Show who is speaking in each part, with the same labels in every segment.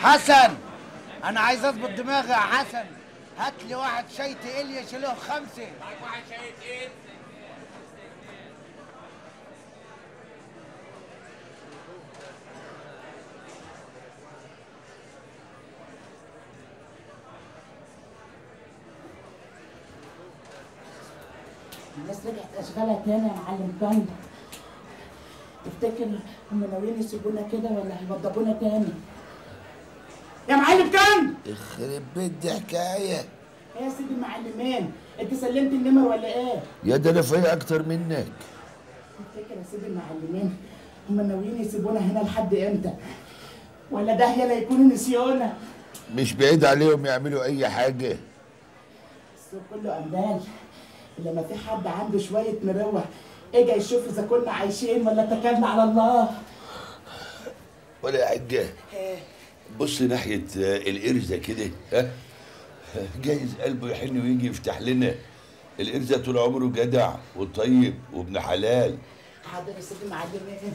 Speaker 1: حسن انا عايز اظبط دماغي يا حسن هات لي واحد شاي تقيل يشيله خمسه
Speaker 2: واحد شاي تقيل
Speaker 3: الناس رجعت اشغالها تاني يا معلم كان تفتكر هم ناويين يسيبونا كده ولا هيوضبونا تاني يا معلم كان
Speaker 4: يخرب بيت دي حكايه
Speaker 3: ايه يا سيدي المعلمين انت سلمت النمر ولا ايه
Speaker 4: يا ده انا فايق اكتر منك
Speaker 3: تفتكر يا سيدي المعلمين هم ناويين يسيبونا هنا لحد امتى ولا ده هي لا يكونوا نسيونا
Speaker 4: مش بعيد عليهم يعملوا اي حاجه
Speaker 3: السوق كله امبال لما في حد عنده شويه مروه اجا يشوف اذا كنا عايشين ولا اتكلنا على الله
Speaker 4: ولا يا حجه بص ناحيه آه، الارزه كده ها جايز قلبه يحن ويجي يفتح لنا الارزه طول عمره جدع وطيب وابن حلال
Speaker 3: حاضر يا سيدي المعلمين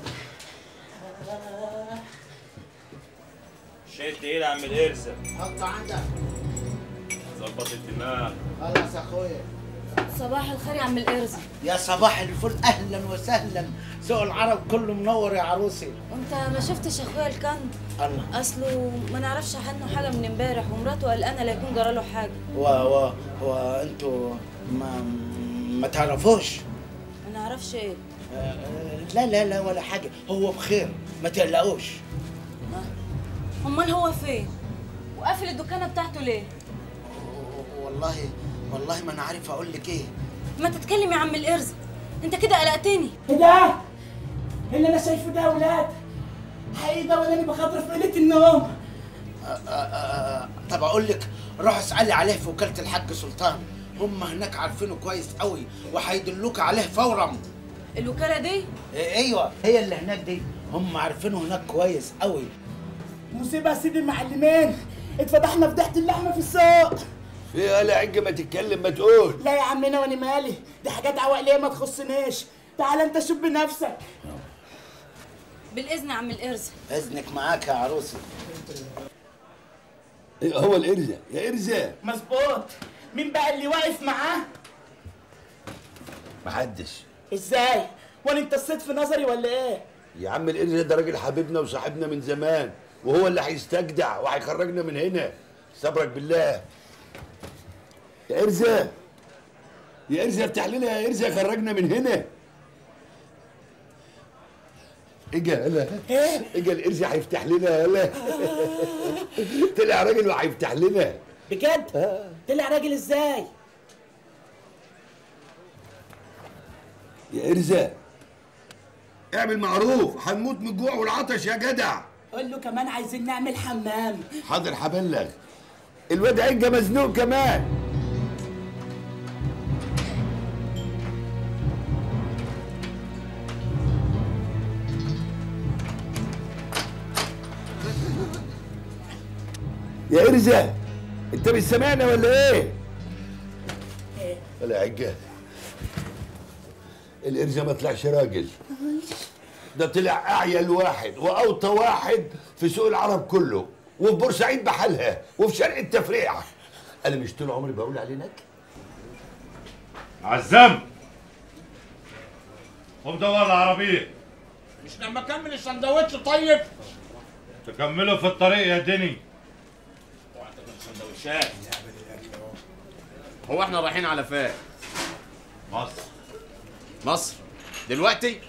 Speaker 2: شاي تقيل يا عم القرزة
Speaker 1: حط عندك
Speaker 2: ظبط الدماغ
Speaker 1: خلاص يا اخويا
Speaker 5: صباح الخير يا عم القرزة
Speaker 1: يا صباح الفل اهلا وسهلا سوق العرب كله منور يا عروسي
Speaker 5: وانت ما شفتش اخويا الكند
Speaker 1: الله
Speaker 5: اصله ما نعرفش عنه حاجه من امبارح ومراته قلقانه لا يكون جرى له حاجه
Speaker 1: و و وانتوا ما ما تعرفوش
Speaker 5: ما نعرفش ايه
Speaker 1: آه، آه، لا لا لا ولا حاجه هو بخير ما تقلقوش
Speaker 5: امال هو فين وقافل الدكانه بتاعته ليه
Speaker 1: والله والله ما انا عارف اقول لك ايه
Speaker 5: ما تتكلم يا عم القرزة انت كده قلقتني
Speaker 3: ايه ده؟ اللي انا شايفه ده يا ولاد حقيقي ده ولا انا بخاطر في ليله النوم
Speaker 1: آه، آه، طب اقول لك روح اسالي عليه في وكاله الحاج سلطان هم هناك عارفينه كويس قوي وهيدلوك عليه فورا
Speaker 5: الوكاله دي
Speaker 1: إيه، ايوه هي اللي هناك دي هم عارفينه هناك كويس قوي
Speaker 3: مصيبه يا سيدي المعلمين اتفضحنا فضيحه اللحمه في السوق
Speaker 4: في يا حجه ما تتكلم ما تقول
Speaker 3: لا يا عمنا وانا مالي دي حاجات عوائليه ما تخصنيش تعال انت شوف بنفسك
Speaker 5: بالاذن يا عم القرزة
Speaker 1: اذنك معاك يا عروسي
Speaker 4: إيه هو الارزه يا ارزه
Speaker 3: مظبوط مين بقى اللي واقف معاه
Speaker 4: محدش
Speaker 3: ازاي وانا انت الصيد في نظري ولا ايه
Speaker 4: يا عم الارزه ده راجل حبيبنا وصاحبنا من زمان وهو اللي هيستجدع وهيخرجنا من هنا صبرك بالله يا ارزه يا ارزه افتح لنا يا ارزه خرجنا من هنا اجا هلا اجا الارزه هيفتح لنا هلا طلع راجل وهيفتح لنا
Speaker 3: بجد طلع راجل ازاي
Speaker 4: يا ارزه اعمل معروف هنموت من الجوع والعطش يا جدع
Speaker 3: قول له كمان عايزين نعمل حمام
Speaker 4: حاضر هبلغ الواد عجه مزنوق كمان يا ارزه انت مش سامعنا ولا ايه؟ ولا عجه الارزه ما طلعش راجل ده طلع اعيل واحد واوطى واحد في سوق العرب كله وفي بورسعيد بحالها وفي شرق التفريع انا مش طول عمري بقول عليه نك
Speaker 2: عزام قوم دور العربية
Speaker 6: مش لما اكمل السندوتش طيب
Speaker 2: تكملوا في الطريق يا دني
Speaker 6: سندوتشات هو احنا رايحين على فين
Speaker 2: مصر
Speaker 6: مصر دلوقتي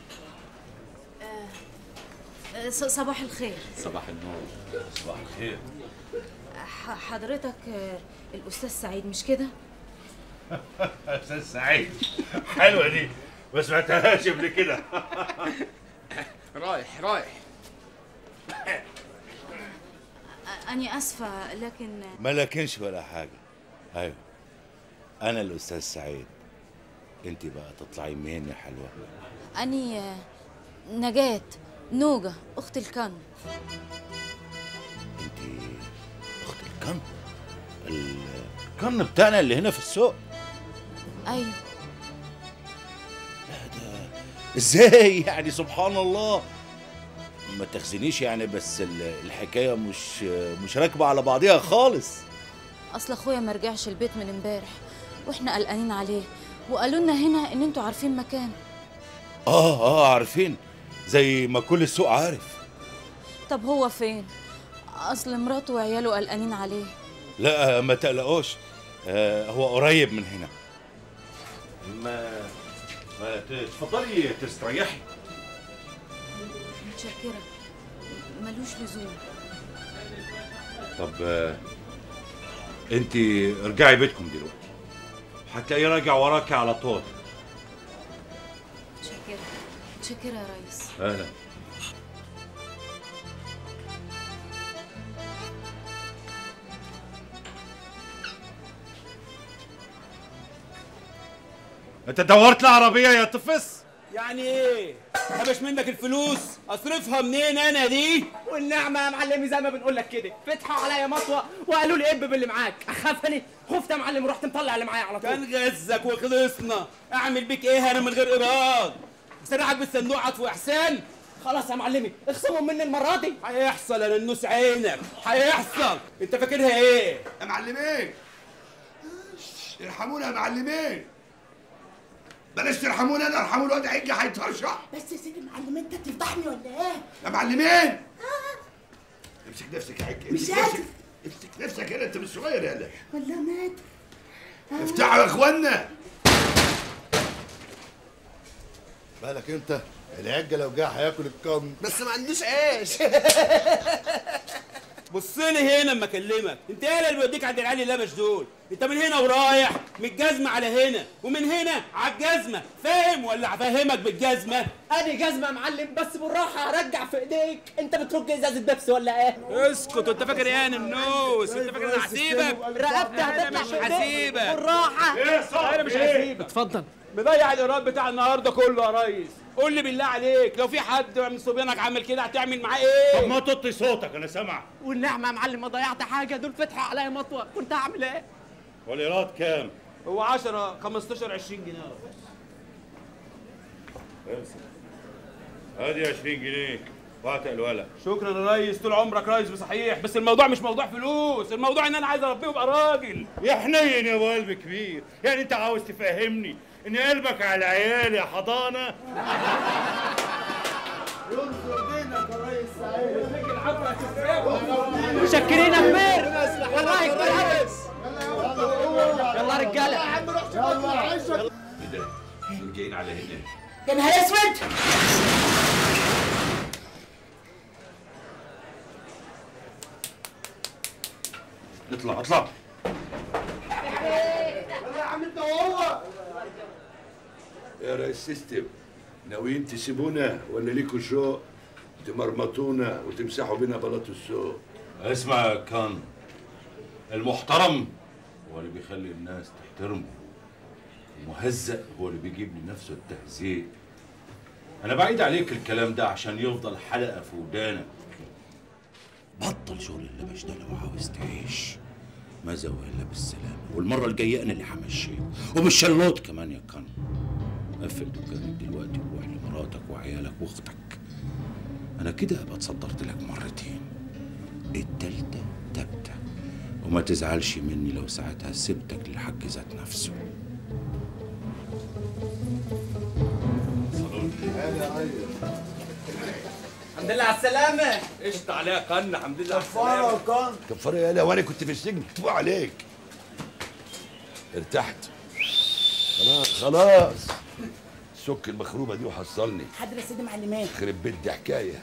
Speaker 5: آه، ص- صباح الخير
Speaker 6: صباح النور
Speaker 2: صباح الخير
Speaker 5: ح- حضرتك آه، الاستاذ سعيد مش كده
Speaker 2: استاذ سعيد حلوة دي ما سمعتهاش قبل كده
Speaker 6: رايح رايح
Speaker 5: آه، اني اسفه لكن
Speaker 7: ما لكنش ولا حاجة أيوة أنا الأستاذ سعيد أنت بقى تطلعي مين يا حلوة
Speaker 5: اني آه، نجاة نوجة اخت الكن
Speaker 7: أنت أخت الكن الكن بتاعنا اللي هنا في السوق
Speaker 5: ايوه
Speaker 7: ازاي يعني سبحان الله ما تخزنيش يعني بس ال- الحكايه مش مش راكبه على بعضيها خالص
Speaker 5: اصل اخويا ما رجعش البيت من امبارح واحنا قلقانين عليه وقالوا لنا هنا ان انتوا عارفين مكان
Speaker 7: اه اه عارفين زي ما كل السوق عارف
Speaker 5: طب هو فين اصل مراته وعياله قلقانين عليه
Speaker 7: لا ما تقلقوش آه هو قريب من هنا ما ما تفضلي تستريحي
Speaker 5: متشكره ملوش لزوم
Speaker 7: طب آه انت ارجعي بيتكم دلوقتي هتلاقيه راجع وراكي على طول
Speaker 5: متشكره متشكره يا ريس
Speaker 7: اهلا انت دورت العربيه يا طفس
Speaker 8: يعني ايه؟ هبش منك الفلوس اصرفها منين انا دي؟
Speaker 9: والنعمة يا معلمي زي ما بنقول لك كده فتحوا عليا مطوة وقالوا لي اب باللي معاك اخافني خفت يا معلم رحت مطلع اللي معايا على طول
Speaker 8: كان غزك وخلصنا اعمل بيك ايه انا من غير ايراد؟ سرعك بالصندوق عطف احسان
Speaker 9: خلاص يا معلمي اخصموا مني المرة دي
Speaker 8: هيحصل انا ننوس عينك هيحصل انت فاكرها ايه؟
Speaker 4: يا معلمين ارحمونا يا معلمين بلاش ترحمونا انا ارحموا الواد عجي هيترشح
Speaker 3: بس يا سيدي المعلم انت تفضحني ولا ايه؟
Speaker 4: يا معلمين امسك نفسك يا عجي
Speaker 3: مش
Speaker 4: امسك
Speaker 3: قادر.
Speaker 4: نفسك امسك نفسك هنا انت مش صغير يالا
Speaker 3: ولا مات؟
Speaker 4: افتحوا يا اخوانا
Speaker 10: بالك انت العجه لو جه هياكل الكم
Speaker 9: بس ما عندوش عيش
Speaker 8: بص لي هنا اما اكلمك انت ايه اللي بيوديك عند العيال اللبش دول انت من هنا ورايح من الجزمه على هنا ومن هنا على الجزمه فاهم ولا افهمك بالجزمه
Speaker 9: ادي جزمة يا معلم بس بالراحة هرجع في ايديك انت بترج ازازة بيبسي ولا ايه؟
Speaker 8: اسكت وانت فاكر ايه انا النوس انت فاكر انا هسيبك
Speaker 9: رقبتي
Speaker 8: انا
Speaker 9: هتطلع
Speaker 8: مش
Speaker 9: في ايديك
Speaker 8: هسيبك
Speaker 9: بالراحة
Speaker 2: ايه صح
Speaker 8: انا مش هسيبك
Speaker 9: اتفضل
Speaker 8: مضيع الايراد بتاع النهارده كله يا ريس قول لي بالله عليك لو في حد من صبيانك عمل كده هتعمل معاه
Speaker 2: طب
Speaker 8: ايه
Speaker 2: ما تطي صوتك انا سامع
Speaker 9: والنعمة يا معلم ما ضيعت حاجة دول فتحوا عليا مطوة كنت هعمل ايه؟
Speaker 2: والايراد كام؟
Speaker 8: هو 10 15 20 جنيه
Speaker 2: امسك ادي 20 جنيه وقت الولد
Speaker 8: شكرا يا ريس طول عمرك ريس بصحيح بس الموضوع مش موضوع فلوس الموضوع ان انا عايز اربيه وابقى راجل
Speaker 2: يا حنين يا ابو قلب كبير يعني انت عاوز تفهمني ان قلبك على العيال يا حضانه
Speaker 9: مشكرين يا كبير والله كبير عبس يلا رجالة
Speaker 4: ايه ده؟ دول جايين على هنا
Speaker 3: يا نهار اسود
Speaker 2: اطلع اطلع
Speaker 4: يا ريس سيستم ناويين تسيبونا ولا ليكوا شوق تمرمطونا وتمسحوا بينا بلاط السوق
Speaker 7: اسمع يا كان المحترم هو اللي بيخلي الناس تحترمه المهزأ هو اللي بيجيب لنفسه التهزيء انا بعيد عليك الكلام ده عشان يفضل حلقه في ودانك بطل شغل اللبش ده لو عاوز تعيش ماذا والا بالسلامه والمره الجايه انا اللي همشيك ومش شلوت كمان يا كان قفل دكانك دلوقتي وروح لمراتك وعيالك واختك انا كده ابقى اتصدرت لك مرتين التالتة تبتة وما تزعلش مني لو ساعتها سبتك للحاج ذات نفسه
Speaker 9: الحمد لله على السلامة
Speaker 8: قشطة عليها قن الحمد لله على السلامة.
Speaker 4: كفاره يالا وانا كنت في السجن تبقى عليك ارتحت خلاص خلاص سك المخروبه دي وحصلني
Speaker 3: حاضر يا سيدي معلمين
Speaker 4: خرب بيت دي حكايه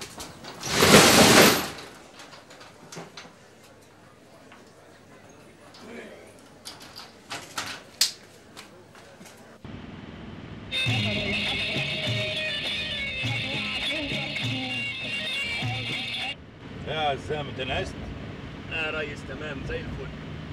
Speaker 2: يا عزام انت نعست
Speaker 9: يا ريس تمام زي الفل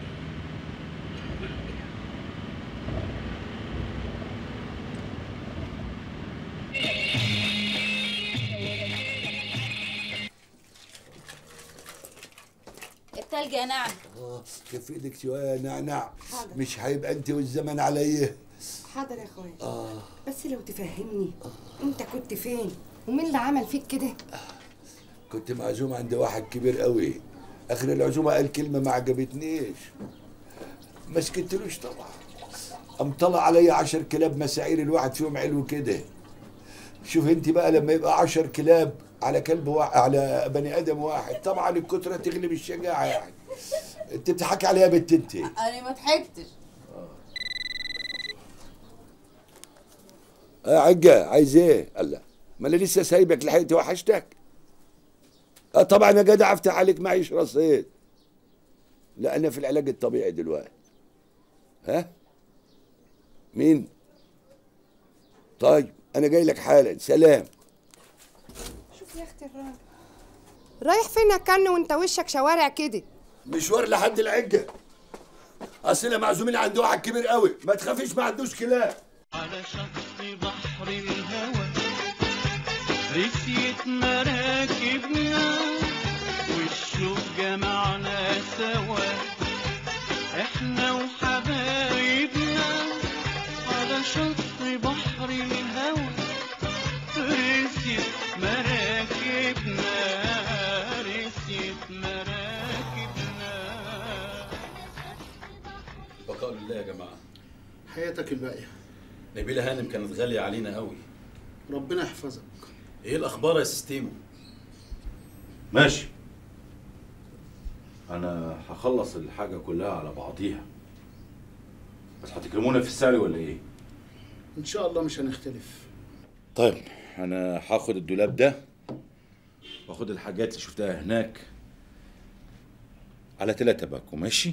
Speaker 5: التلج يا نعم
Speaker 4: اه كف ايدك شويه يا نعنع مش هيبقى انت والزمن عليا
Speaker 11: حاضر يا اخويا بس لو تفهمني انت كنت فين ومين اللي عمل فيك كده
Speaker 4: كنت معزوم عند واحد كبير قوي اخر العزومه قال كلمه ما عجبتنيش ما سكتلوش طبعا قام طلع عليا عشر كلاب مساعير الواحد فيهم علو كده شوف انت بقى لما يبقى عشر كلاب على كلب واحد على بني ادم واحد طبعا الكتره تغلب الشجاعه يعني انت بتضحكي عليها يا بنت انت
Speaker 5: انا ما ضحكتش
Speaker 4: اه عجة عايز ايه؟ الله ما انا لسه سايبك لحقت وحشتك اه طبعا يا جدع افتح عليك معيش رصيد لا انا في العلاج الطبيعي دلوقتي ها مين طيب انا جاي لك حالا سلام
Speaker 11: شوف يا اختي الراجل رايح فين يا كن وانت وشك شوارع كده
Speaker 4: مشوار لحد العجة اصل معزومين عند واحد كبير قوي ما تخافيش ما عندوش كلاب
Speaker 12: على شط بحر الهوى رسيت مراكبنا والشوق جمعنا سوا احنا وحبايبنا على شط بحر الهوى رسيت مراكبنا رسيت مراكبنا
Speaker 13: بقاء لله يا جماعه
Speaker 10: حياتك الباقيه
Speaker 13: نبيلة هانم كانت غالية علينا قوي
Speaker 10: ربنا يحفظك
Speaker 13: ايه الاخبار يا سيستيمو
Speaker 7: ماشي انا هخلص الحاجه كلها على بعضيها بس هتكرمونا في السعر ولا ايه
Speaker 10: ان شاء الله مش هنختلف
Speaker 7: طيب انا هاخد الدولاب ده واخد الحاجات اللي شفتها هناك على تلاتة باكو ماشي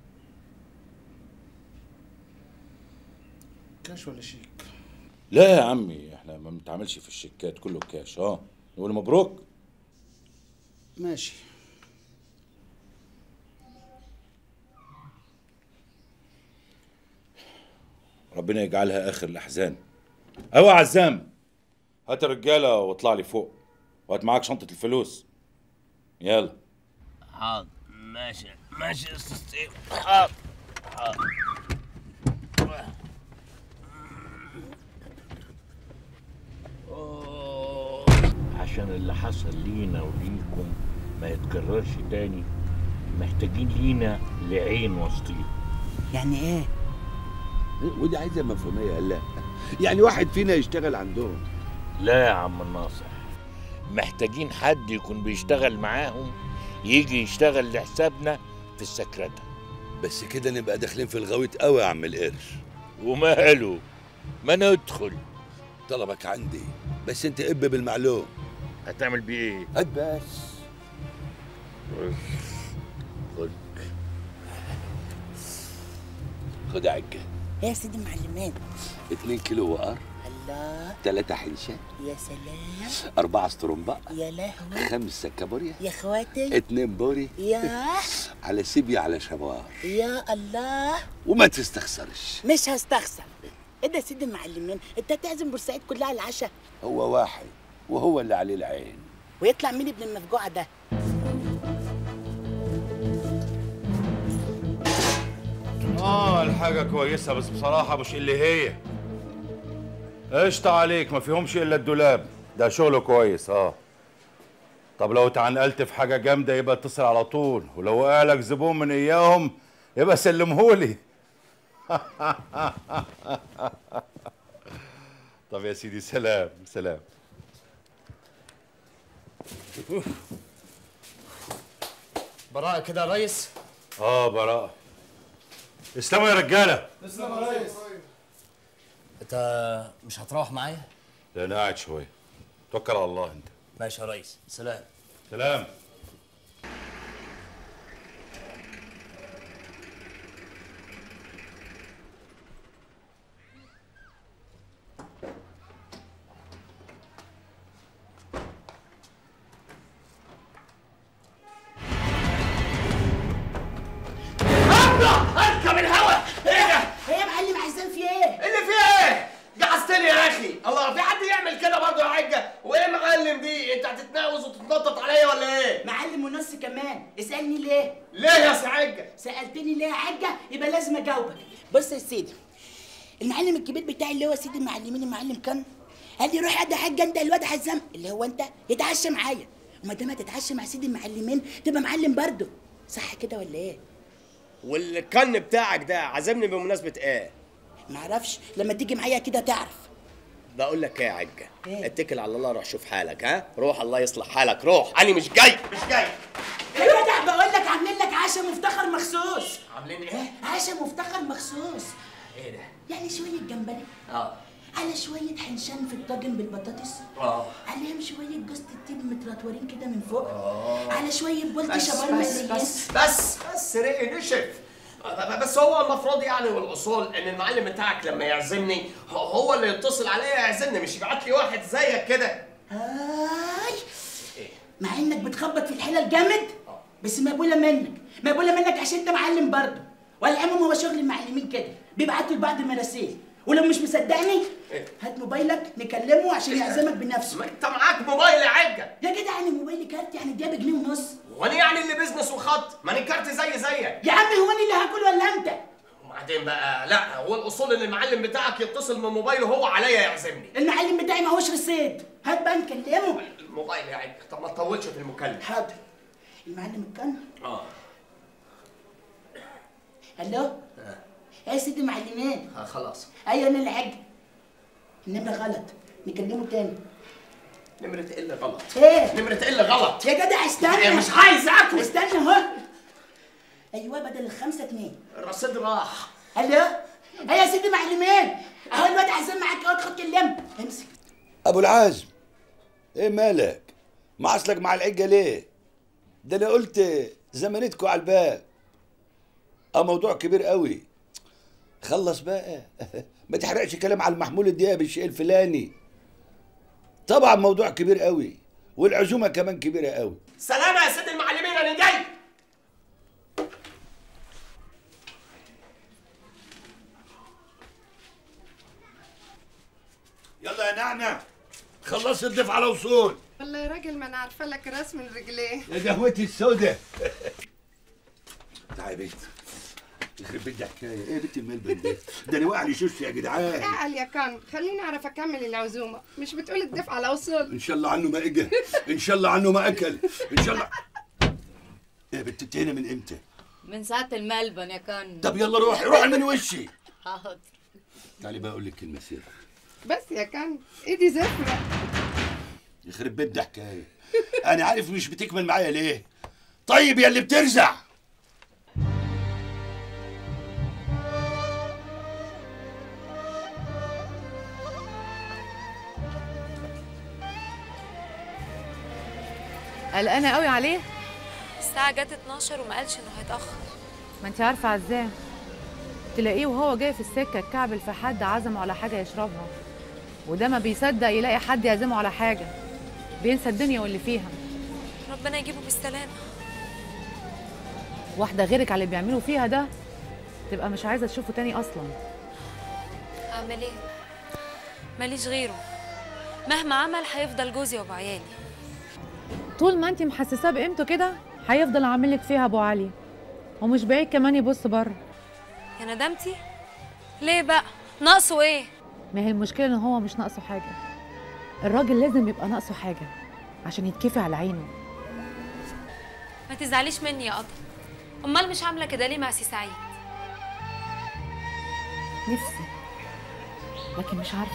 Speaker 10: كاش ولا شيك
Speaker 7: لا يا عمي احنا ما بنتعاملش في الشيكات كله كاش اه نقول مبروك
Speaker 10: ماشي
Speaker 7: ربنا يجعلها اخر الاحزان ايوه يا عزام هات الرجاله واطلع لي فوق وهات معاك شنطه الفلوس يلا
Speaker 14: حاضر ماشي ماشي يا استاذ حاضر حاضر عشان اللي حصل لينا وليكم ما يتكررش تاني محتاجين لينا لعين وسطيهم
Speaker 1: يعني ايه؟
Speaker 4: ودي عايزه مفهوميه لا يعني واحد فينا يشتغل عندهم
Speaker 14: لا يا عم الناصح محتاجين حد يكون بيشتغل معاهم يجي يشتغل لحسابنا في السكرتة
Speaker 4: بس كده نبقى داخلين في الغويط قوي يا عم القرش
Speaker 14: وماله ما ندخل
Speaker 4: طلبك عندي بس انت اب بالمعلوم
Speaker 14: هتعمل بيه ايه؟
Speaker 4: هات بس
Speaker 14: خد
Speaker 4: خد يا عجة
Speaker 3: يا سيدي معلمات
Speaker 4: 2 كيلو وقر
Speaker 3: الله
Speaker 4: 3 حنشة
Speaker 3: يا سلام
Speaker 4: 4 استرومبا
Speaker 3: يا لهوي
Speaker 4: خمسة كابوريا
Speaker 3: يا اخواتي
Speaker 4: اتنين بوري
Speaker 3: يا
Speaker 4: على سيبيا على شبار
Speaker 3: يا الله
Speaker 4: وما تستخسرش
Speaker 3: مش هستخسر ايه ده يا سيدي المعلمين انت هتعزم بورسعيد كلها على العشاء
Speaker 4: هو واحد وهو اللي عليه العين
Speaker 3: ويطلع مين ابن المفجوعه ده
Speaker 7: اه الحاجة كويسة بس بصراحة مش اللي هي قشطة عليك ما فيهمش إلا الدولاب ده شغله كويس اه طب لو اتعنقلت في حاجة جامدة يبقى اتصل على طول ولو وقع لك زبون من إياهم يبقى سلمهولي طب يا سيدي سلام سلام
Speaker 9: براءة كده يا ريس
Speaker 7: اه براءة اسلموا يا رجالة
Speaker 9: تسلم يا ريس انت مش هتروح معايا؟
Speaker 7: لا انا قاعد شوية توكل على الله انت
Speaker 9: ماشي يا ريس سلام
Speaker 7: سلام
Speaker 9: اركب الهوا ايه ده؟
Speaker 3: ايه يا معلم عايزين في ايه؟
Speaker 9: اللي فيه ايه؟ جعزتني يا اخي الله في حد يعمل كده برضه يا حاجه وايه معلم دي انت هتتناوز وتتنطط عليا ولا ايه؟
Speaker 3: معلم ونص كمان اسالني ليه؟
Speaker 9: ليه يا سي حاجه؟
Speaker 3: سالتني ليه يا حاجه يبقى لازم اجاوبك بص يا سيدي المعلم الكبير بتاعي اللي هو سيدي المعلمين المعلم كان قال لي روح ادي حاجه انت الواد حزام اللي هو انت يتعشى معايا وما دام هتتعشى مع سيد المعلمين تبقى معلم برضه صح كده ولا ايه
Speaker 9: والكن بتاعك ده عازمني بمناسبه ايه
Speaker 3: معرفش لما تيجي معايا كده تعرف
Speaker 9: بقول لك ايه يا عجه
Speaker 3: إيه؟
Speaker 9: اتكل على الله روح شوف حالك ها روح الله يصلح حالك روح انا مش جاي مش جاي
Speaker 3: يا جدع بقول لك عاملين لك عشاء مفتخر مخصوص
Speaker 9: عاملين ايه
Speaker 3: عشاء مفتخر مخصوص
Speaker 9: ايه ده
Speaker 3: يعني شويه جمبري
Speaker 9: اه
Speaker 3: على شويه حنشان في الطاجن بالبطاطس
Speaker 9: اه
Speaker 3: عليهم شويه جوز الطيب مترطورين كده من فوق
Speaker 9: آه.
Speaker 3: على شويه بولت
Speaker 9: بس
Speaker 3: شبار
Speaker 9: بس
Speaker 3: مقليين
Speaker 9: بس بس بس رقي نشف بس هو المفروض يعني والاصول ان المعلم بتاعك لما يعزمني هو- هو اللي يتصل عليا يعزمني مش يبعت لي واحد زيك كده
Speaker 3: هاي مع انك بتخبط في الحلل جامد بس مقبوله منك مقبوله منك عشان انت معلم برضه والعموم هو شغل المعلمين كده بيبعتوا لبعض مراسيل ولو مش مصدقني هات موبايلك نكلمه عشان يعزمك بنفسه
Speaker 9: ما انت معاك موبايل يا عجه
Speaker 3: يا جدع يعني موبايل كارت يعني ده بجنيه ونص
Speaker 9: وانا يعني اللي بيزنس وخط ماني كارت زي زيك
Speaker 3: يا عم هو انا اللي هاكل ولا انت
Speaker 9: وبعدين بقى لا هو الاصول ان المعلم بتاعك يتصل من موبايله هو عليا يعزمني
Speaker 3: المعلم بتاعي ماهوش رصيد هات بقى نكلمه
Speaker 9: الموبايل يا عجه طب ما تطولش في المكالمه
Speaker 3: حاضر المعلم الكن
Speaker 9: اه
Speaker 3: الو يا سيدي معلمين
Speaker 9: آه، خلاص
Speaker 3: ايوه انا اللي حاج النمره غلط نكلمه تاني
Speaker 9: نمرة الا غلط
Speaker 3: ايه
Speaker 9: نمرة الا غلط
Speaker 3: يا جدع استنى
Speaker 9: يا مش عايز اكل
Speaker 3: استنى اهو ايوه بدل الخمسه اتنين
Speaker 9: الرصيد راح
Speaker 3: الو ايه يا سيدي معلمين اهو الواد حسن معاك اهو تاخد كلمه امسك
Speaker 4: ابو العزم ايه مالك معصلك مع العجه ليه ده انا قلت زمانتكوا على الباب اه موضوع كبير قوي خلص بقى ما تحرقش كلام على المحمول الدقيقه بالشيء الفلاني طبعا موضوع كبير قوي والعزومه كمان كبيره قوي
Speaker 9: سلامة يا سيدي المعلمين انا جاي
Speaker 4: يلا يا نعنع خلصت الضيف على وصول
Speaker 11: والله يا راجل ما انا عارفه لك راس من رجليه
Speaker 4: يا قهوتي السوداء تعالي يا بنت يخرب بيت حكايه ايه يا بنت الملبن ده ده انا واقع لي شوش يا جدعان
Speaker 11: اعقل يا كان خليني اعرف اكمل العزومه مش بتقول الضيف على وصول
Speaker 4: ان شاء الله عنه ما اجى ان شاء الله عنه ما اكل ان شاء الله ايه يا بنت انت هنا من امتى
Speaker 5: من ساعة الملبن يا كان
Speaker 4: طب يلا روحي روحي من وشي
Speaker 5: حاضر
Speaker 4: تعالي بقى اقول لك كلمه سر
Speaker 11: بس يا كان ايدي زفره
Speaker 4: يخرب بيت ده حكايه انا عارف مش بتكمل معايا ليه طيب يا اللي بترزع
Speaker 15: قلقانه قوي عليه
Speaker 16: الساعة جت 12 وما قالش انه هيتأخر
Speaker 15: ما انت عارفه عزاه تلاقيه وهو جاي في السكه اتكعبل في حد عزمه على حاجه يشربها وده ما بيصدق يلاقي حد يعزمه على حاجه بينسى الدنيا واللي فيها
Speaker 16: ربنا يجيبه بالسلامة
Speaker 15: واحده غيرك على اللي بيعملوا فيها ده تبقى مش عايزه تشوفه تاني اصلا
Speaker 16: أعمل إيه؟ ماليش غيره مهما عمل هيفضل جوزي وأبو عيالي
Speaker 15: طول ما انت محسساه بقيمته كده هيفضل عاملك فيها ابو علي ومش بعيد كمان يبص بره
Speaker 16: يا ندمتي؟ ليه بقى؟ ناقصه إيه؟
Speaker 15: ما هي المشكله ان هو مش ناقصه حاجه الراجل لازم يبقى ناقصه حاجه عشان يتكفي على عينه
Speaker 16: ما تزعليش مني يا قطر أمال مش عاملة كده ليه مع سي سعيد؟
Speaker 15: نفسي لكن مش عارفه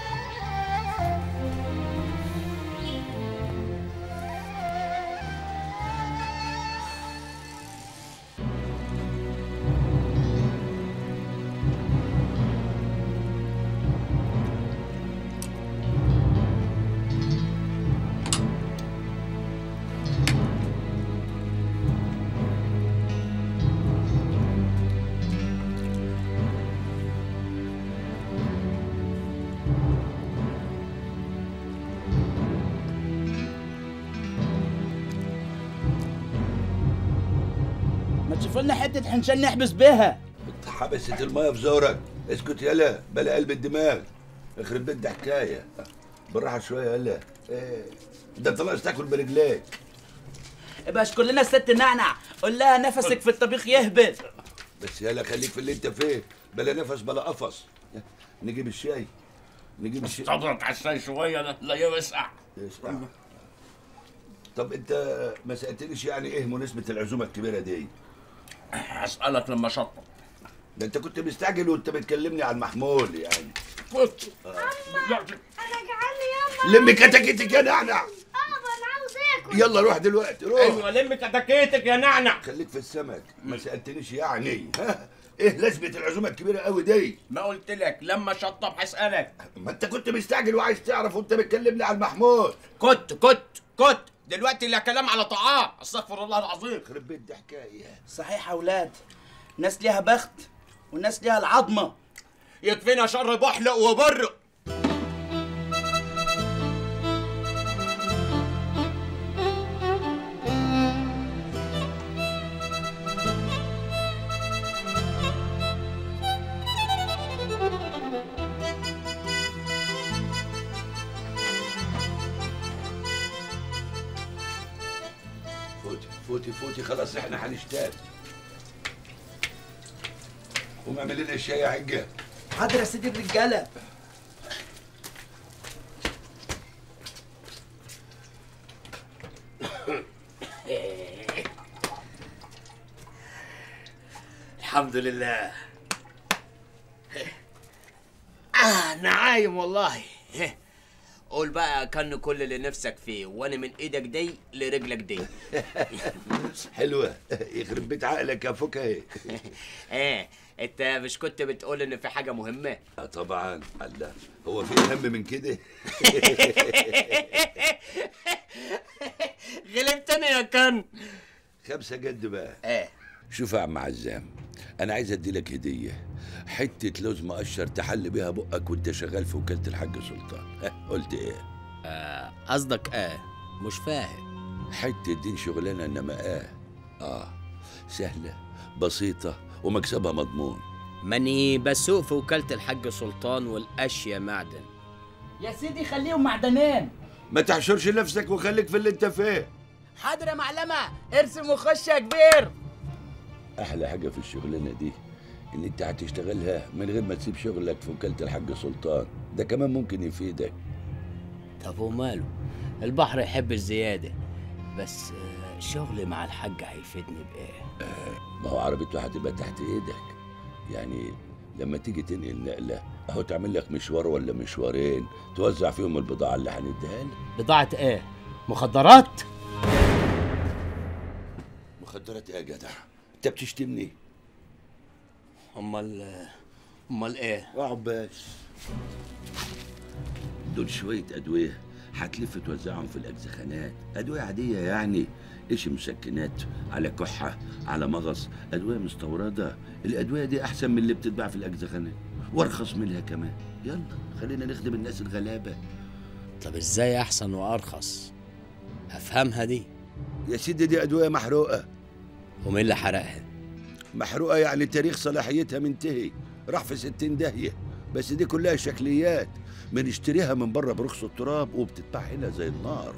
Speaker 1: ما تشوف لنا حته حنشان نحبس بيها
Speaker 4: حبست الميه في زورك اسكت يلا بلا قلب الدماغ يخرب بيت ده حكايه بالراحه شويه يلا ايه ده انت ناقص تاكل برجليك
Speaker 1: يبقى اشكر لنا الست نعنع قول لها نفسك في الطبيخ يهبط
Speaker 4: بس يلا خليك في اللي انت فيه بلا نفس بلا قفص نجيب الشاي نجيب الشاي
Speaker 14: تضغط على الشاي شويه لا لا يوسع
Speaker 4: اسمع طب انت ما سالتنيش يعني ايه مناسبه العزومه الكبيره دي
Speaker 9: هسألك لما شطب
Speaker 4: ده انت كنت مستعجل وانت بتكلمني عن محمول يعني
Speaker 9: كنت
Speaker 17: انا جعان ياما
Speaker 4: لمي كتاكيتك يا نعنع
Speaker 17: ابا انا عاوز اكل
Speaker 4: يلا روح دلوقتي روح
Speaker 9: ايوه لم كتاكيتك يا نعنع
Speaker 4: خليك في السمك ما سالتنيش يعني ها ايه لازمه العزومه الكبيره قوي دي
Speaker 9: ما قلت لك لما شطب هسألك
Speaker 4: ما انت كنت مستعجل وعايز تعرف وانت بتكلمني عن محمود
Speaker 9: كنت كنت كنت دلوقتي لا كلام على طعام استغفر الله العظيم
Speaker 4: يخرب بيت دي حكايه
Speaker 3: صحيح يا اولاد ناس ليها بخت وناس ليها العظمه
Speaker 9: يكفينا شر بحلق وبرق
Speaker 4: فوتي فوتي فوتي خلاص احنا هنشتاق قوم اعمل لنا الشاي يا حجه
Speaker 3: حاضر يا سيدي الرجاله
Speaker 9: الحمد لله آه نعايم والله قول بقى كان كل اللي نفسك فيه وانا من ايدك دي لرجلك دي
Speaker 4: حلوه يخرب بيت عقلك يا فكهي
Speaker 9: ايه انت مش كنت بتقول ان في حاجه مهمه
Speaker 4: اه طبعا الله هو في اهم من كده
Speaker 9: غلبتني يا كان
Speaker 4: خمسه جد بقى
Speaker 9: ايه
Speaker 4: شوف يا عم عزام انا عايز ادي لك هديه حته لوز مقشر تحل بيها بقك وانت شغال في وكاله الحاج سلطان ها قلت ايه
Speaker 9: قصدك اه مش فاهم
Speaker 4: حته دين شغلانه انما اه اه سهله بسيطه ومكسبها مضمون
Speaker 9: ماني بسوق في وكاله الحاج سلطان والاشياء معدن
Speaker 3: يا سيدي خليهم معدنين
Speaker 4: ما تحشرش نفسك وخليك في اللي انت فيه
Speaker 3: حاضر يا معلمه ارسم وخش يا كبير
Speaker 4: احلى حاجه في الشغلانه دي ان انت هتشتغلها من غير ما تسيب شغلك في وكاله الحاج سلطان ده كمان ممكن يفيدك
Speaker 9: طب وماله البحر يحب الزياده بس آه، شغلي مع الحاج هيفيدني بايه
Speaker 4: ما هو عربيته هتبقى تحت ايدك يعني لما تيجي تنقل نقله اهو تعمل لك مشوار ولا مشوارين توزع فيهم البضاعه اللي هنديها لك
Speaker 9: بضاعه ايه مخدرات
Speaker 4: مخدرات ايه يا جدع انت بتشتمني
Speaker 9: امال امال ايه
Speaker 4: اقعد بس دول شويه ادويه هتلف توزعهم في الاجزخانات ادويه عاديه يعني ايش مسكنات على كحه على مغص ادويه مستورده الادويه دي احسن من اللي بتتباع في الاجزخانات وارخص منها كمان يلا خلينا نخدم الناس الغلابه
Speaker 9: طب ازاي احسن وارخص افهمها دي
Speaker 4: يا سيدي دي ادويه محروقه
Speaker 9: ومين اللي حرقها
Speaker 4: محروقه يعني تاريخ صلاحيتها منتهي راح في ستين داهيه بس دي كلها شكليات بنشتريها من بره برخص التراب وبتتباع هنا زي النار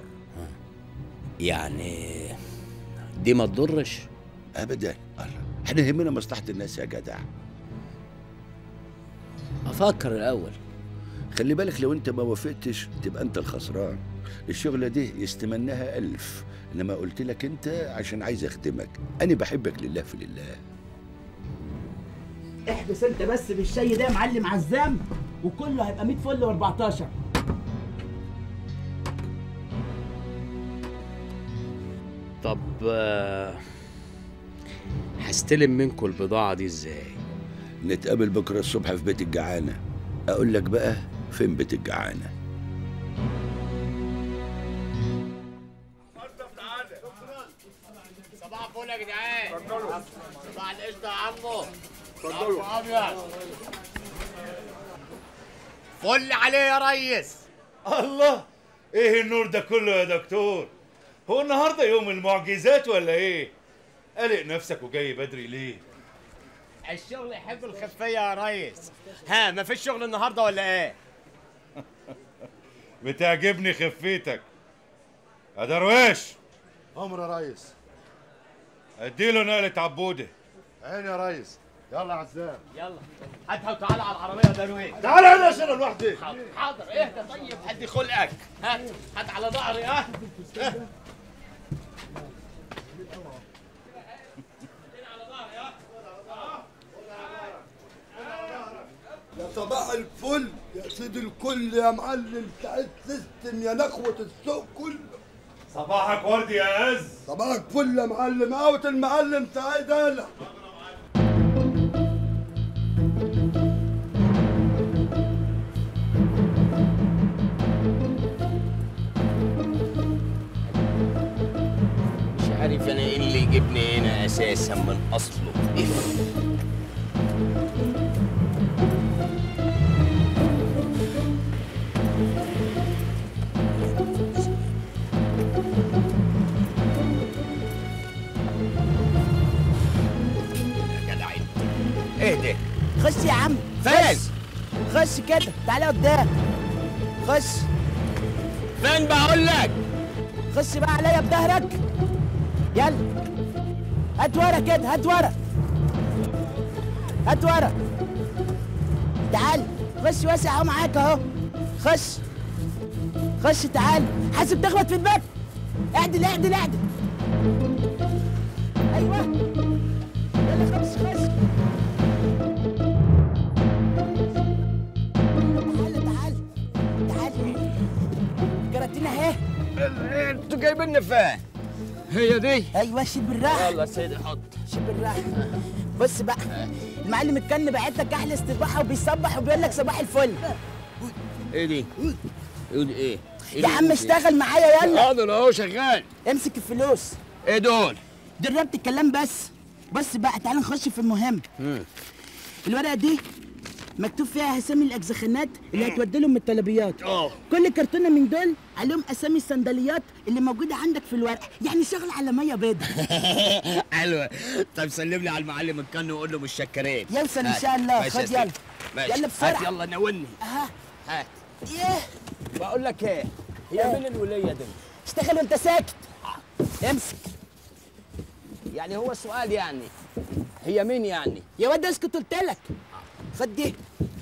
Speaker 9: يعني دي ما تضرش
Speaker 4: ابدا الله احنا يهمنا مصلحه الناس يا جدع
Speaker 9: افكر الاول
Speaker 4: خلي بالك لو انت ما وافقتش تبقى انت الخسران الشغلة دي يستمناها ألف إنما قلت لك أنت عشان عايز أخدمك أنا بحبك لله في لله
Speaker 3: احبس انت بس بالشاي ده يا معلم عزام وكله هيبقى 100 فل و14
Speaker 9: طب آه، هستلم منكم البضاعه دي ازاي
Speaker 4: نتقابل بكرة الصبح في بيت الجعانة أقول لك بقى فين بيت الجعانة
Speaker 9: صباح الفل يا جدعان اتفضلوا صباح القشطه يا عمو
Speaker 12: اتفضلوا.
Speaker 9: ابيض فل عليه يا ريس
Speaker 2: الله ايه النور ده كله يا دكتور هو النهارده يوم المعجزات ولا ايه قلق نفسك وجاي بدري ليه
Speaker 9: الشغل يحب الخفيه يا ريس ها ما فيش شغل النهارده ولا ايه
Speaker 2: بتعجبني خفيتك يا درويش
Speaker 10: امر يا ريس
Speaker 2: اديله نقلة عبودة
Speaker 10: عيني يا ريس يلا يا عزام
Speaker 9: يلا هاتها وتعالى على العربيه يا درويش
Speaker 10: تعالى هنا عشان لوحدي
Speaker 9: حاضر حاضر اهدى طيب هدي خلقك هات هات على ظهري ها ها.
Speaker 18: صباح الفل يا سيدي الكل يا معلم بتاع السيستم يا نخوة السوق كله
Speaker 2: صباحك ورد يا عز
Speaker 18: صباحك فل يا معلم اوت المعلم سعيد انا
Speaker 9: مش عارف انا ايه اللي يجيبني هنا اساسا من اصله اف يا جدع انت ايه ده
Speaker 3: خش يا عم
Speaker 9: فين؟
Speaker 3: خش خش كده تعالى قدام خش
Speaker 9: فين بقول لك
Speaker 3: خش بقى عليا بظهرك يلا هات ورا كده هات ورا هات ورا تعال خش واسع اهو معاك اهو خش خش تعال حاسب تخبط في الباب اعدل اعدل اعدل ايوه يلا خش خش تعال تعال تعال كراتين اهي
Speaker 9: انتوا جايبيني فين هي دي
Speaker 3: ايوه شيل بالراحه
Speaker 9: يلا يا سيدي حط
Speaker 3: شيل بالراحه بص بقى المعلم الكن بعت لك احلى استباحه وبيصبح وبيقول لك صباح الفل
Speaker 9: ايه دي ايه دي ايه
Speaker 3: يا عم اشتغل معايا يلا
Speaker 9: حاضر اهو شغال
Speaker 3: امسك الفلوس
Speaker 9: ايه دول
Speaker 3: جربت الكلام بس بص بقى تعال نخش في المهم الورقه دي مكتوب فيها اسامي الاجزخانات اللي هتودي لهم الطلبيات
Speaker 9: اه
Speaker 3: كل كرتونه من دول عليهم اسامي الصندليات اللي موجوده عندك في الورقه يعني شغل على ميه بيضاء
Speaker 9: حلوه طيب سلم لي على المعلم الكن وقول له مش شكرين
Speaker 3: يوصل ان
Speaker 9: هات.
Speaker 3: شاء الله
Speaker 9: ماشي يا
Speaker 3: خد
Speaker 9: سيدي.
Speaker 3: يلا
Speaker 9: ماشي.
Speaker 3: يلا بسرعه
Speaker 9: هات يلا ناولني
Speaker 3: اها
Speaker 9: هات
Speaker 3: ايه
Speaker 9: بقول لك ايه هي مين الوليه دي
Speaker 3: اشتغل وانت ساكت امسك
Speaker 9: يعني هو سؤال يعني هي مين يعني
Speaker 3: يا واد اسكت قلت لك خد دي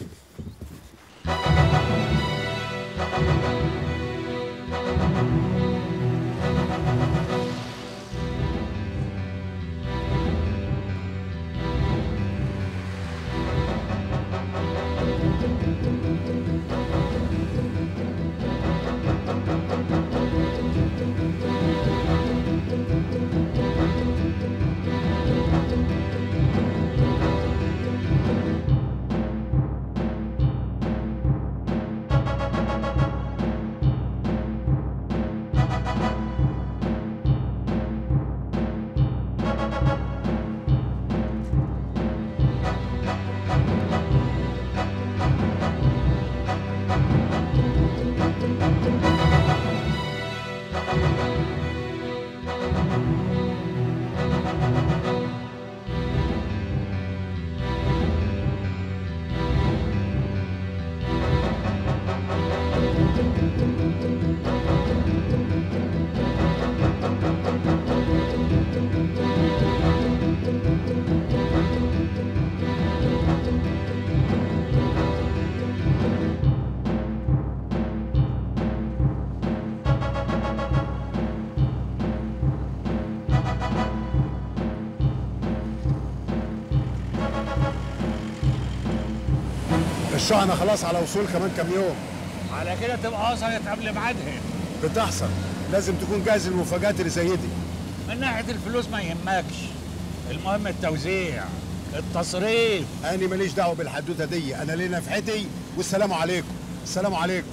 Speaker 10: الشحنة خلاص على وصول كمان كام يوم
Speaker 14: على كده تبقى وصلت قبل ميعادها
Speaker 10: بتحصل لازم تكون جاهز للمفاجآت اللي زي دي
Speaker 14: من ناحيه الفلوس ما يهمكش المهم التوزيع التصريف
Speaker 10: انا ماليش دعوه بالحدوته دي انا ليا نفحتي والسلام عليكم السلام عليكم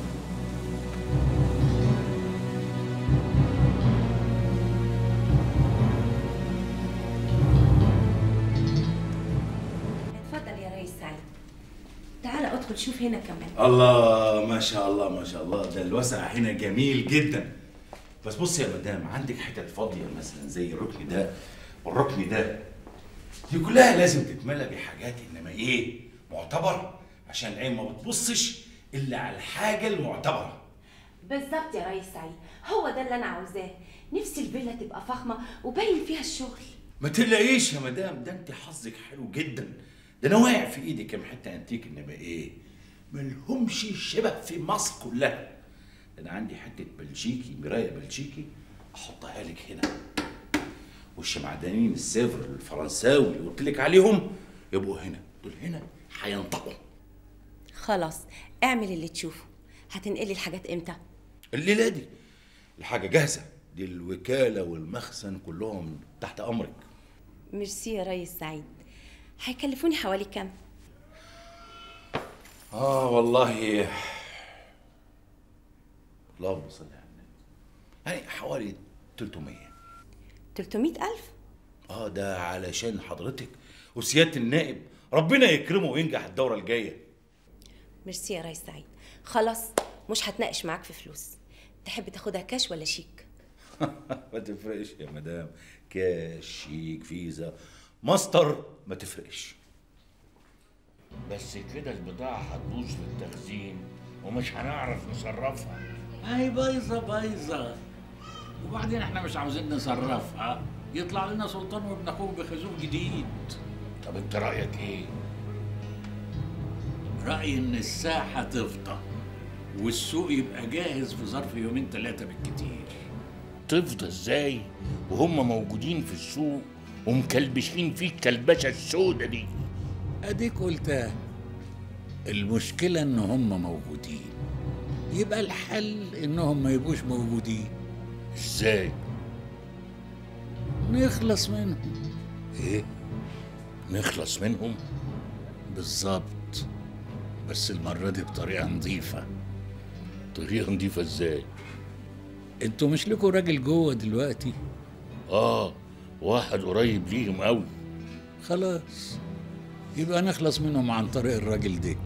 Speaker 19: اتفضل يا ريس سعيد تعال ادخل شوف هنا كمان
Speaker 2: الله ما شاء الله ما شاء الله ده الوسع هنا جميل جدا بس بص يا مدام عندك حتت فاضيه مثلا زي الركن ده والركن ده دي كلها لازم تتملى بحاجات انما ايه معتبر عشان العين ما بتبصش الا على الحاجه المعتبره
Speaker 19: بالظبط يا ريس سعيد هو ده اللي انا عاوزاه نفسي الفيلا تبقى فخمه وباين فيها الشغل
Speaker 2: ما تلاقيش يا مدام ده انت حظك حلو جدا ده انا واقع في ايدي كام حته انتيك انما ايه ملهمش شبه في مصر كلها ده انا عندي حته بلجيكي مرايه بلجيكي احطها لك هنا والشمعدانين السيفر الفرنساوي اللي قلت لك عليهم يبقوا هنا دول هنا هينطقوا
Speaker 19: خلاص اعمل اللي تشوفه هتنقلي الحاجات امتى
Speaker 2: الليله دي الحاجه جاهزه دي الوكاله والمخزن كلهم تحت امرك
Speaker 19: ميرسي يا ريس سعيد هيكلفوني حوالي كام
Speaker 2: اه والله اللهم صل على النبي يعني حوالي 300
Speaker 19: 300 ألف
Speaker 2: اه ده علشان حضرتك وسياده النائب ربنا يكرمه وينجح الدوره الجايه
Speaker 19: ميرسي يا ريس سعيد خلاص مش هتناقش معاك في فلوس تحب تاخدها كاش ولا شيك
Speaker 2: ما تفرقش يا مدام كاش شيك فيزا ماستر ما تفرقش
Speaker 14: بس كده البضاعة هتبوظ في التخزين ومش هنعرف نصرفها
Speaker 20: هاي بايظه بايظه وبعدين احنا مش عاوزين نصرفها يطلع لنا سلطان وابن اخوه بخازوق جديد
Speaker 14: طب انت رايك ايه
Speaker 20: رايي ان الساحه تفضى والسوق يبقى جاهز في ظرف يومين ثلاثه بالكتير
Speaker 14: تفضى ازاي وهم موجودين في السوق ومكلبشين فيك كلبشه السودة دي
Speaker 20: اديك قلتها المشكله ان هم موجودين يبقى الحل انهم ما يبقوش موجودين
Speaker 14: ازاي
Speaker 20: نخلص منهم
Speaker 14: ايه نخلص منهم
Speaker 20: بالظبط بس المره دي بطريقه نظيفه
Speaker 14: طريقه نظيفه ازاي
Speaker 20: انتوا مش لكوا راجل جوه دلوقتي
Speaker 14: اه واحد قريب ليهم قوي
Speaker 20: خلاص يبقى نخلص منهم عن طريق الراجل ده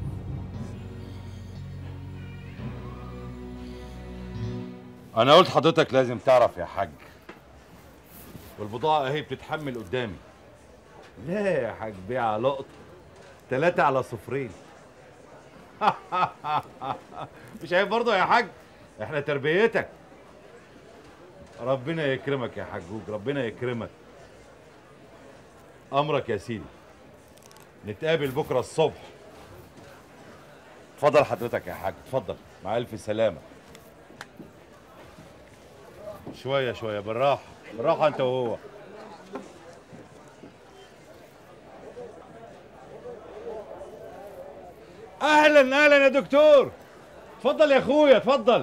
Speaker 7: انا قلت حضرتك لازم تعرف يا حاج والبضاعه اهي بتتحمل قدامي لا يا حاج بيع لقطه ثلاثة على صفرين مش عيب برضه يا حاج احنا تربيتك ربنا يكرمك يا حجوج ربنا يكرمك امرك يا سيدي نتقابل بكره الصبح اتفضل حضرتك يا حاج اتفضل مع الف سلامه شويه شويه بالراحه بالراحه انت وهو اهلا اهلا يا دكتور اتفضل يا اخويا اتفضل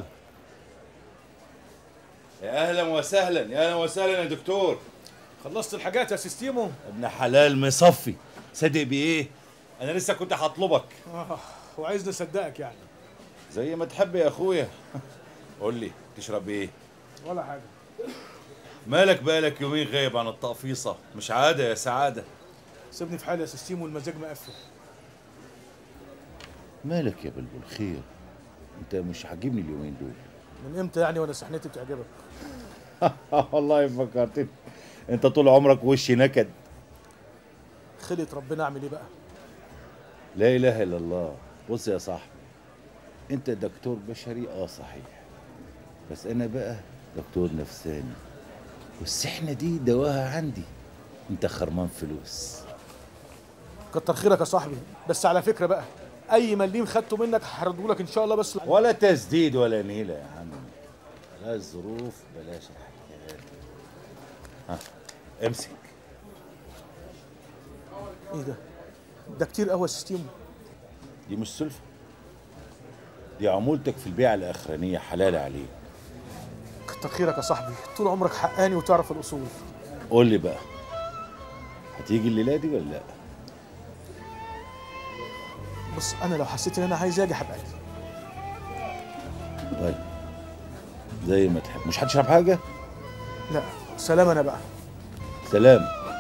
Speaker 7: يا اهلا وسهلا يا اهلا وسهلا يا دكتور
Speaker 21: خلصت الحاجات يا سيستيمو
Speaker 7: ابن حلال مصفي صادق بايه انا لسه كنت هطلبك
Speaker 21: آه وعايز نصدقك يعني
Speaker 7: زي ما تحب يا اخويا قول لي تشرب ايه
Speaker 21: ولا حاجه
Speaker 7: مالك بالك يومين غايب عن التقفيصه مش عاده يا سعاده
Speaker 21: سيبني في حالي يا سيستيمو المزاج مقفل
Speaker 2: مالك يا بلبل خير انت مش عاجبني اليومين دول
Speaker 21: من امتى يعني وانا سحنتي بتعجبك
Speaker 7: والله فكرتني انت طول عمرك وشي نكد
Speaker 21: خلت ربنا اعمل ايه بقى
Speaker 2: لا اله الا الله بص يا صاحبي انت دكتور بشري اه صحيح بس انا بقى دكتور نفساني والسحنه دي دواها عندي انت خرمان فلوس
Speaker 21: كتر خيرك يا صاحبي بس على فكره بقى اي مليم خدته منك هرده لك ان شاء الله بس
Speaker 7: ولا تسديد ولا نيله يا عم بلاش ظروف بلاش الحكايات ها امسك
Speaker 21: ايه ده ده كتير قوي يا سيستيمو
Speaker 2: دي مش سلفه دي عمولتك في البيعه الاخرانيه حلال عليك
Speaker 21: كتر خيرك يا صاحبي طول عمرك حقاني وتعرف الاصول
Speaker 2: قول لي بقى هتيجي الليله دي ولا لا
Speaker 21: بص انا لو حسيت ان انا عايز اجي هبقى اجي
Speaker 2: طيب زي ما تحب مش هتشرب حاجه
Speaker 21: لا سلام انا بقى
Speaker 2: سلام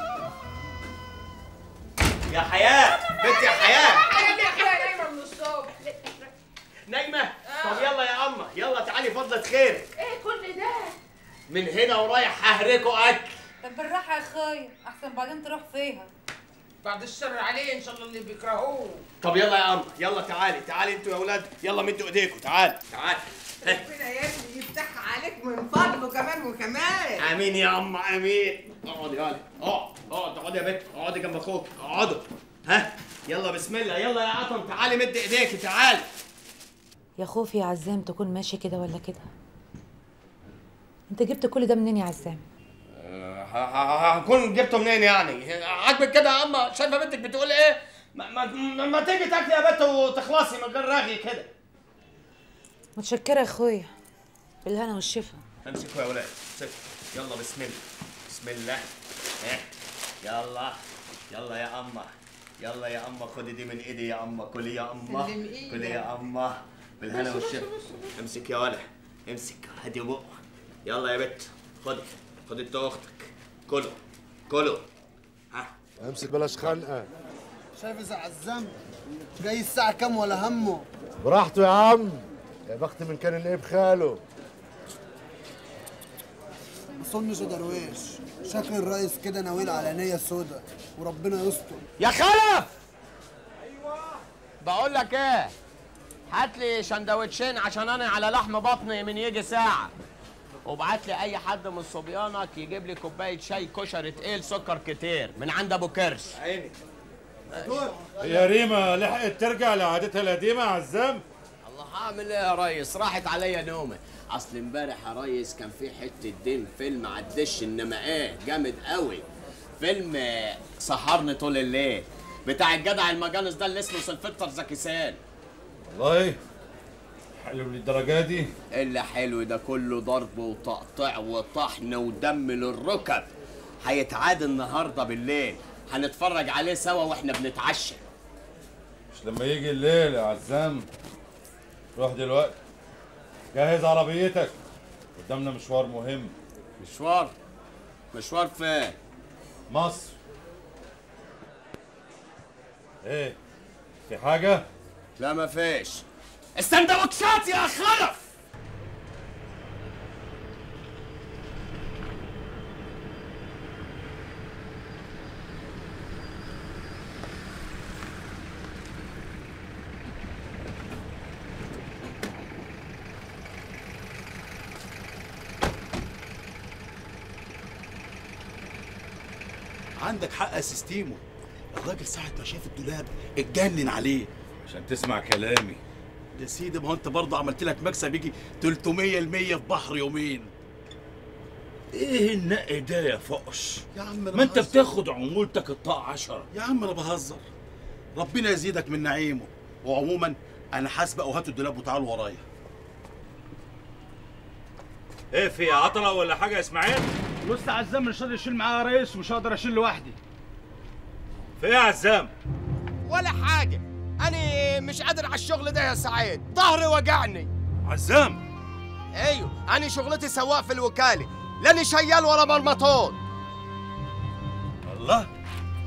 Speaker 9: يا حياة بنت يا حياة
Speaker 17: نايمة من الصبح
Speaker 9: نايمة طب يلا يا أما يلا تعالي فضلة خير
Speaker 15: ايه كل ده
Speaker 9: من هنا ورايح ههركوا أكل
Speaker 15: طب بالراحه يا اخويا احسن بعدين تروح فيها
Speaker 1: بعد الشر عليه ان شاء الله اللي بيكرهوه
Speaker 9: طب يلا يا أما يلا تعالي تعالي انتوا يا ولاد يلا مدوا ايديكم تعالي تعالي
Speaker 22: ربنا يا ابني يفتحها عليك من فضله كمان وكمان
Speaker 9: امين يا اما امين اقعدي يلا اقعد اقعد اقعدي يا بنت اقعدي جنب اخوك اقعدوا ها يلا بسم الله يلا يا عطم تعالي مد ايديك تعالي
Speaker 15: يا خوفي يا عزام تكون ماشي كده ولا كده انت جبت كل ده منين يا عزام
Speaker 9: ه- ه- هكون جبته منين يعني عاجبك كده يا اما شايفه بنتك بتقول ايه ما, ما, ما, ما تيجي تاكلي يا بت وتخلصي من غير رغي كده
Speaker 15: متشكرة يا اخويا بالهنا والشفا
Speaker 9: امسكوا يا ولاد امسكوا يلا بسم الله بسم الله ها يلا يلا يا اما يلا يا اما خدي دي من ايدي يا اما كلي يا اما
Speaker 22: سلم إيدك.
Speaker 9: كلي يا اما بالهنا
Speaker 22: بص، بص،
Speaker 9: والشفا
Speaker 22: بص.
Speaker 9: امسك يا ولد امسك هدي بق يلا يا بت خدي خدي انت واختك كله كله
Speaker 10: امسك بلاش خنقه
Speaker 18: شايف اذا عزام جاي الساعة كام ولا همه
Speaker 10: براحته يا عم يا بخت من كان الايه بخاله
Speaker 18: ما اظنش يا درويش شكل الرئيس كده ناويل على نية سودا وربنا يستر
Speaker 9: يا خلف بقول لك ايه هات لي سندوتشين عشان انا على لحم بطني من يجي ساعه وابعت لي اي حد من صبيانك يجيب لي كوبايه شاي كشري تقيل سكر كتير من عند ابو كرش عيني
Speaker 7: يا ريما لحقت ترجع لعادتها القديمة يا عزام
Speaker 9: الله هعمل ايه يا ريس راحت عليا نومي اصل امبارح يا ريس كان في حته دين فيلم على الدش انما ايه جامد قوي فيلم آه، سهرني طول الليل بتاع الجدع المجانس ده اللي اسمه سلفتر زكيسان
Speaker 7: والله حلو للدرجة دي
Speaker 9: اللي حلو ده كله ضرب وتقطيع وطحن ودم للركب هيتعاد النهارده بالليل هنتفرج عليه سوا واحنا بنتعشى
Speaker 7: مش لما يجي الليل يا عزام روح دلوقتي جهز عربيتك قدامنا مشوار مهم
Speaker 9: مشوار مشوار فين
Speaker 7: مصر ايه في حاجة؟
Speaker 9: لا مفيش السندوتشات يا خلف
Speaker 6: عندك حق يا سيستيمو الراجل ساعة ما شاف الدولاب اتجنن عليه
Speaker 7: عشان تسمع كلامي
Speaker 6: يا سيدي ما هو انت برضه عملت لك مكسب يجي 300 المية في بحر يومين
Speaker 14: ايه النق ده يا فقش
Speaker 6: يا عم أنا
Speaker 14: ما انت
Speaker 6: بهزر.
Speaker 14: بتاخد عمولتك الطاقة عشرة
Speaker 6: يا عم انا بهزر ربنا يزيدك من نعيمه وعموما انا حاسبق وهاتوا الدولاب وتعالوا ورايا
Speaker 7: ايه في عطلة ولا حاجة يا اسماعيل؟
Speaker 21: لسه عزام مش قادر يشيل معاه يا ريس ومش هقدر اشيل لوحدي
Speaker 7: في ايه يا عزام؟
Speaker 9: ولا حاجه انا مش قادر على الشغل ده يا سعيد ظهري وجعني
Speaker 7: عزام
Speaker 9: ايوه انا شغلتي سواق في الوكاله لاني شيال ورا مرمطون
Speaker 7: الله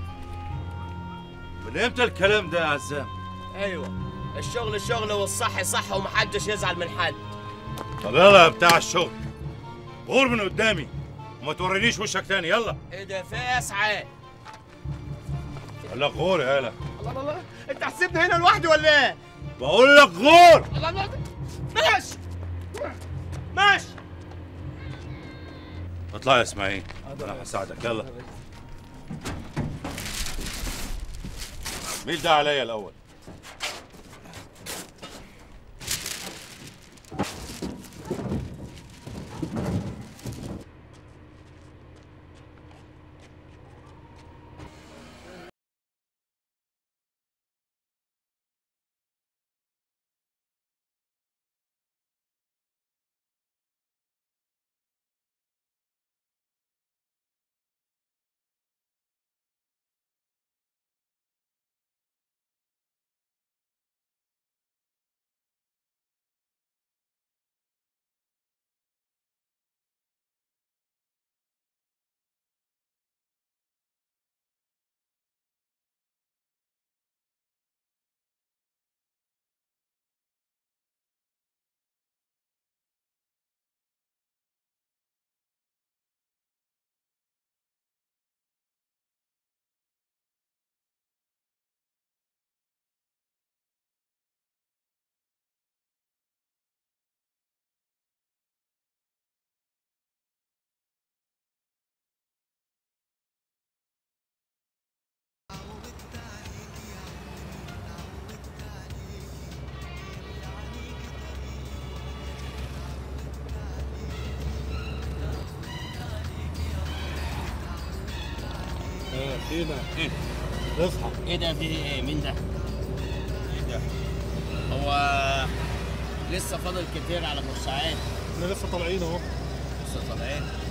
Speaker 7: من امتى الكلام ده يا عزام؟
Speaker 9: ايوه الشغل الشغل والصح صح ومحدش يزعل من حد
Speaker 7: طب يلا يا بتاع الشغل غور من قدامي وما تورينيش وشك تاني يلا
Speaker 9: ايه ده في ايه يا سعيد
Speaker 7: قال لك غور يالا
Speaker 9: الله الله الله انت هتسيبني هنا لوحدي ولا ايه
Speaker 7: بقول لك غور
Speaker 9: الله الله ماشي ماشي
Speaker 7: اطلع يا اسماعيل انا هساعدك يلا ميل ده عليا الاول
Speaker 21: فينا
Speaker 9: ايه
Speaker 21: اصحى
Speaker 9: ايه ده في ايه مين ده ايه ده هو لسه فاضل كتير على بورسعيد
Speaker 21: احنا لسه طالعين اهو
Speaker 9: لسه طالعين